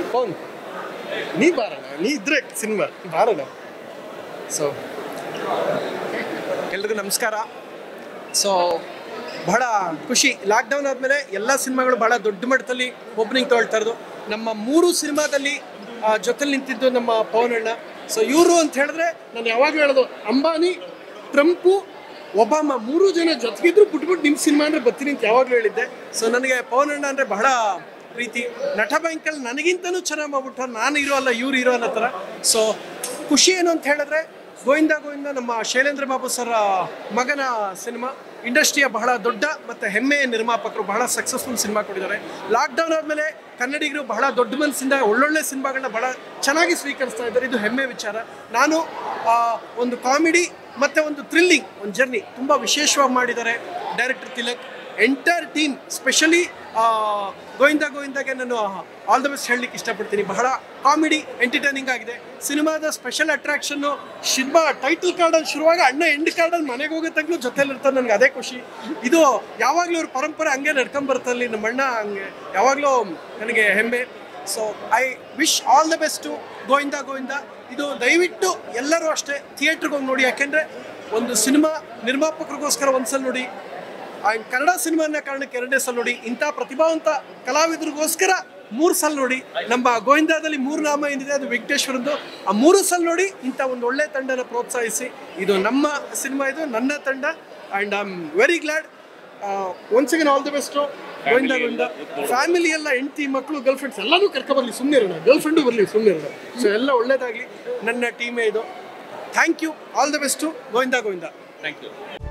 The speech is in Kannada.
ಪವನ್ ನೀ ಬಾರಣ ನೀ ಇದ್ರೆ ಸಿನಿಮಾ ಬಾರಣ ಸೊ ಎಲ್ರಿಗೂ ನಮಸ್ಕಾರ ಸೊ ಬಹಳ ಖುಷಿ ಲಾಕ್ಡೌನ್ ಆದಮೇಲೆ ಎಲ್ಲ ಸಿನಿಮಾಗಳು ಬಹಳ ದೊಡ್ಡ ಮಟ್ಟದಲ್ಲಿ ಓಪನಿಂಗ್ ತೊಗೊಳ್ತಾ ಇರೋದು ನಮ್ಮ ಮೂರು ಸಿನಿಮಾದಲ್ಲಿ ಜೊತೆಲಿ ನಿಂತಿದ್ದು ನಮ್ಮ ಪವನ್ ಅಣ್ಣ ಸೊ ಇವರು ಅಂತ ಹೇಳಿದ್ರೆ ನಾನು ಯಾವಾಗಲೂ ಹೇಳೋದು ಅಂಬಾನಿ ಟ್ರಂಪು ಒಬಾಮ ಮೂರು ಜನ ಜೊತೆಗಿದ್ರು ಬಿಟ್ಬಿಟ್ಟು ನಿಮ್ಮ ಸಿನಿಮಾ ಅಂದರೆ ಬರ್ತೀನಿ ಅಂತ ಯಾವಾಗಲೂ ಹೇಳಿದ್ದೆ ಸೊ ನನಗೆ ಪವನ್ ಅಣ್ಣ ಅಂದರೆ ಬಹಳ ಪ್ರೀತಿ ನಟ ಬ್ಯಾಂಕಲ್ಲಿ ನನಗಿಂತನೂ ಚೆನ್ನಾಗಿ ಮಾಡ್ಬಿಟ್ಟು ನಾನು ಇರೋ ಅಲ್ಲ ಇವ್ರು ಇರೋ ಅನ್ನೋ ಥರ ಸೊ ಖುಷಿ ಏನು ಅಂತ ಹೇಳಿದ್ರೆ ಗೋವಿಂದ ಗೋವಿಂದ ನಮ್ಮ ಶೈಲೇಂದ್ರ ಬಾಬು ಸರ್ ಮಗನ ಸಿನಿಮಾ ಇಂಡಸ್ಟ್ರಿಯ ಬಹಳ ದೊಡ್ಡ ಮತ್ತು ಹೆಮ್ಮೆಯ ನಿರ್ಮಾಪಕರು ಬಹಳ ಸಕ್ಸಸ್ಫುಲ್ ಸಿನಿಮಾ ಕೊಟ್ಟಿದ್ದಾರೆ ಲಾಕ್ಡೌನ್ ಆದಮೇಲೆ ಕನ್ನಡಿಗರು ಬಹಳ ದೊಡ್ಡ ಮನಸ್ಸಿಂದ ಒಳ್ಳೊಳ್ಳೆ ಸಿನಿಮಾಗಳನ್ನ ಬಹಳ ಚೆನ್ನಾಗಿ ಸ್ವೀಕರಿಸ್ತಾ ಇದ್ದಾರೆ ಇದು ಹೆಮ್ಮೆ ವಿಚಾರ ನಾನು ಆ, ಒಂದು ಕಾಮಿಡಿ ಮತ್ತು ಒಂದು ಥ್ರಿಲ್ಲಿಂಗ್ ಒಂದು ಜರ್ನಿ ತುಂಬ ವಿಶೇಷವಾಗಿ ಮಾಡಿದ್ದಾರೆ director Tilak entire team specially Govinda ಗೋವಿಂದಾಗೆ ನಾನು ಆಲ್ ದ ಬೆಸ್ಟ್ ಹೇಳಲಿಕ್ಕೆ ಇಷ್ಟಪಡ್ತೀನಿ ಬಹಳ ಕಾಮಿಡಿ ಎಂಟರ್ಟೈನಿಂಗ್ ಆಗಿದೆ ಸಿನಿಮಾದ ಸ್ಪೆಷಲ್ ಅಟ್ರಾಕ್ಷನ್ನು ಸಿನಿಮಾ ಟೈಟಲ್ ಕಾರ್ಡಲ್ಲಿ ಶುರುವಾಗ ಅಣ್ಣ ಎಂಡ್ ಕಾರ್ಡಲ್ಲಿ ಮನೆಗೆ ಹೋಗೋ ತಗ್ಲೂ ಜೊತೆಲಿ ಇರ್ತಾರೆ ನನಗೆ ಅದೇ ಖುಷಿ ಇದು ಯಾವಾಗಲೂ ಅವ್ರ ಪರಂಪರೆ ಹಂಗೆ ನಡ್ಕೊಂಬರುತ್ತೆ ಅಲ್ಲಿ ನಮ್ಮ ಅಣ್ಣ ಹಂಗೆ ಯಾವಾಗಲೂ ನನಗೆ ಹೆಮ್ಮೆ so I wish all the best to Govinda Govinda ಇದು ದಯವಿಟ್ಟು ಎಲ್ಲರೂ ಅಷ್ಟೇ ಥಿಯೇಟ್ರಿಗೆ ಹೋಗಿ ನೋಡಿ ಯಾಕೆಂದರೆ ಒಂದು ಸಿನಿಮಾ ನಿರ್ಮಾಪಕರಿಗೋಸ್ಕರ ಒಂದ್ಸಲ ನೋಡಿ ಆ್ಯಂಡ್ ಕನ್ನಡ ಸಿನಿಮಾನ ಕಾರಣಕ್ಕೆ ಎರಡನೇ ಸಲ ನೋಡಿ ಇಂಥ ಪ್ರತಿಭಾವಂತ ಕಲಾವಿದರಿಗೋಸ್ಕರ ಮೂರು ಸಲ ನೋಡಿ ನಮ್ಮ ಗೋವಿಂದದಲ್ಲಿ ಮೂರು ನಾಮ ಏನಿದೆ ಅದು ವೆಂಕಟೇಶ್ವರದ್ದು ಆ ಮೂರು ಸಲ ನೋಡಿ ಇಂಥ ಒಂದು ಒಳ್ಳೆ ತಂಡನ ಪ್ರೋತ್ಸಾಹಿಸಿ ಇದು ನಮ್ಮ ಸಿನಿಮಾ ಇದು ನನ್ನ ತಂಡ and I am very glad once again all the best Govinda Govinda family ಎಲ್ಲ ಹೆಂಡತಿ ಮಕ್ಕಳು ಗರ್ಲ್ ಫ್ರೆಂಡ್ಸ್ ಎಲ್ಲರೂ ಕರ್ಕೊಬರ್ಲಿ ಸುಮ್ಮನೆ ಇರೋಣ ಗರ್ಲ್ ಫ್ರೆಂಡು ಬರಲಿ ಸುಮ್ಮನೆ ಇರೋಣ ಸೊ ಎಲ್ಲ ಒಳ್ಳೇದಾಗಲಿ ನನ್ನ ಟೀಮೇ ಇದು thank you all the best Govinda Govinda thank you